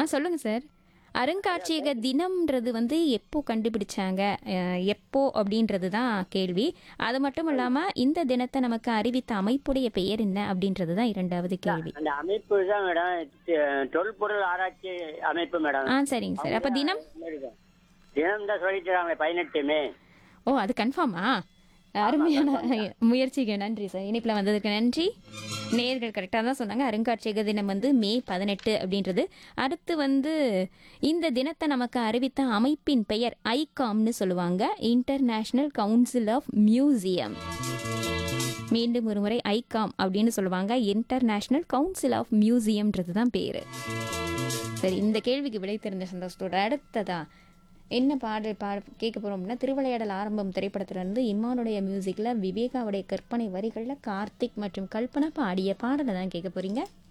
ஆ சொல்லுங்க சார் அருங்காட்சியக தினம்ன்றது வந்து எப்போ கண்டுபிடிச்சாங்க அஹ், எப்போ அப்படின்றது தான் கேள்வி அது மட்டும் இல்லாம இந்த தினத்தை நமக்கு அறிவித்த அமைப்புடைய பெயர் என்ன அப்படின்றது தான் இரண்டாவது கேள்வி அந்த அமைப்பு தான் மேடம் தொல்பொருள் ஆராய்ச்சி அமைப்பு மேடம் ஆ சரிங்க சார் அப்ப தினம் தினம் தான் சொல்லிட்டு பதினெட்டு மே ஓ அது கன்ஃபார்மா அருமையான முயற்சிக்கு நன்றி சார் இனிப்பில் வந்ததுக்கு நன்றி நேர்கள் கரெக்டாக தான் சொன்னாங்க அருங்காட்சியக தினம் வந்து மே பதினெட்டு அப்படின்றது அடுத்து வந்து இந்த தினத்தை நமக்கு அறிவித்த அமைப்பின் பெயர் ஐகாம்னு சொல்லுவாங்க இன்டர்நேஷ்னல் கவுன்சில் ஆஃப் மியூசியம் மீண்டும் ஒரு முறை ஐகாம் அப்படின்னு சொல்லுவாங்க இன்டர்நேஷ்னல் கவுன்சில் ஆஃப் மியூசியம்ன்றது தான் பேர் சரி இந்த கேள்விக்கு விடை தெரிஞ்ச சந்தோஷத்தோட அடுத்ததா என்ன பாடல் பாட கேட்க போறோம் அப்படின்னா திருவிளையாடல் ஆரம்பம் திரைப்படத்துல இருந்து இம்மானுடைய மியூசிக்ல விவேகாவுடைய கற்பனை வரிகள்ல கார்த்திக் மற்றும் கல்பனா பாடிய பாடலை தான் கேட்க போறீங்க